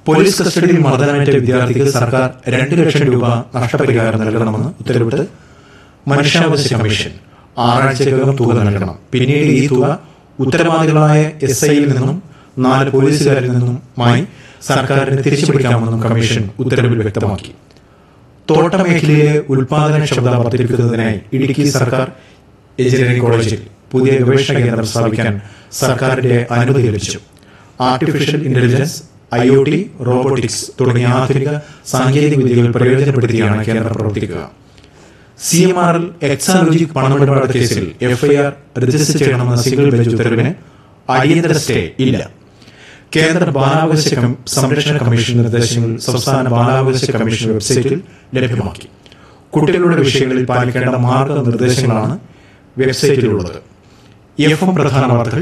police കസ്റ്റഡിയിൽ മർദ്ദനമേറ്റ വിദ്യാർത്ഥിക്ക് സർക്കാർ രണ്ട് ലക്ഷം രൂപ നഷ്ടപരിഹാരം നൽകണമെന്ന് ഉത്തരവിട്ട് മനുഷ്യാവകാശ കമ്മീഷൻ ആറാഴ്ചക്കകം തുക നൽകണം പിന്നീട് ഈ തുക ഉത്തരവാദികളായ എസ് ഐയിൽ നിന്നും നാല് പോലീസുകാരിൽ നിന്നുമായി സർക്കാരിന് തിരിച്ചുപിടിക്കാമെന്നും കമ്മീഷൻ ഉത്തരവിൽ വ്യക്തമാക്കി തോട്ടമേഖലയിലെ ഉൽപാദനക്ഷമത വർദ്ധിപ്പിക്കുന്നതിനായി ഇടുക്കി സർക്കാർ എഞ്ചിനീയറിംഗ് കോളേജിൽ പുതിയ ഗവേഷണ കേന്ദ്രം സ്ഥാപിക്കാൻ സർക്കാരിന്റെ അനുമതി ലഭിച്ചു artificial intelligence I O T robotics തുടങ്ങിയ ആധുനിക സാങ്കേതിക വിദ്യകൾ പ്രയോജനപ്പെടുത്തിയാണ് കേന്ദ്രം പ്രവർത്തിക്കുക C M R L Exalogic പണമിടപാട് കേസിൽ എഫ്ഐആർ രജിസ്റ്റർ ചെയ്യണമെന്ന സിംഗിൾ ബെഞ്ച് ഉത്തരവിന് അടിയന്തര സ്റ്റേ ഇല്ല കേന്ദ്ര ബാലാവകാശ കം- സംരക്ഷണ കമ്മീഷൻ നിർദ്ദേശങ്ങൾ സംസ്ഥാന ബാലാവകാശ കമ്മീഷൻ വെബ്സൈറ്റിൽ ലഭ്യമാക്കി കുട്ടികളുടെ വിഷയങ്ങളിൽ പാലിക്കേണ്ട മാർഗനിർദ്ദേശങ്ങളാണ് വെബ്സൈറ്റിലുള്ളത് എഫ് എം പ്രധാന വാർത്തകൾ